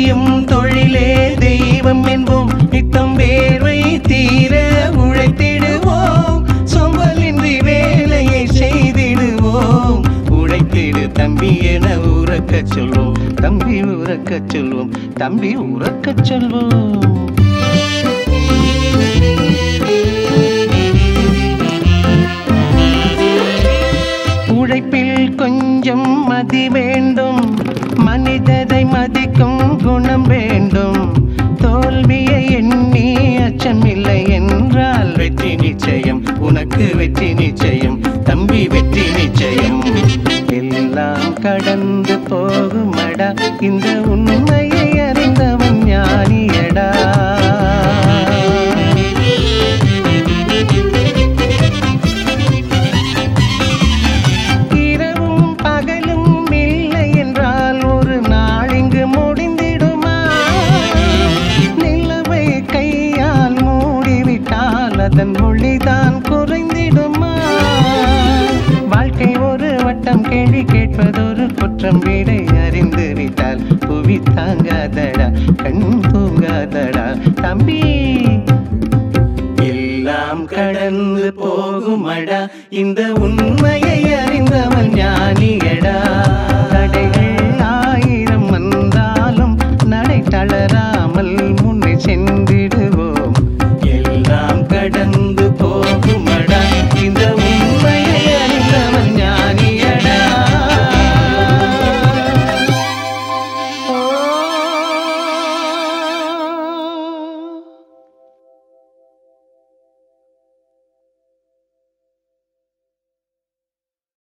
செய்யும் தொழிலே தெய்வம் என்போம் நித்தம் வேர்வை தீர உழைத்திடுவோம் சோம்பலின்றி வேலையை செய்திடுவோம் உழைத்திடு தம்பி என உறக்கச் சொல்வோம் தம்பி உறக்கச் சொல்வோம் தம்பி உறக்கச் சொல்வோம் உழைப்பில் கொஞ்சம் மதி வேண்டும் மனிதரை மதிக்கும் குணம் வேண்டும் தோல்வியை எண்ணி அச்சமில்லை என்றால் வெற்றி நிச்சயம் உனக்கு வெற்றி நிச்சயம் தம்பி வெற்றி நிச்சயம் எல்லாம் கடந்து போகுமடா இந்த உண்மையை அறிந்தவன் ஞானியடா இரவும் பகலும் இல்லை என்றால் ஒரு நாள் இங்கு முடிந்திடுமா நிலவை கையால் மூடிவிட்டால் அதன் மொழிதான் குறைந்திடுமா வாழ்க்கை ஒரு வட்டம் கேள்வி கேட்பதொரு குற்றம் வீடை அறிந்து விட்டால் புவி தாங்காதடா கண் தூங்காதடா தம்பி எல்லாம் கடந்து போகுமடா இந்த உண்மையை அறிந்தவன் ஞானிய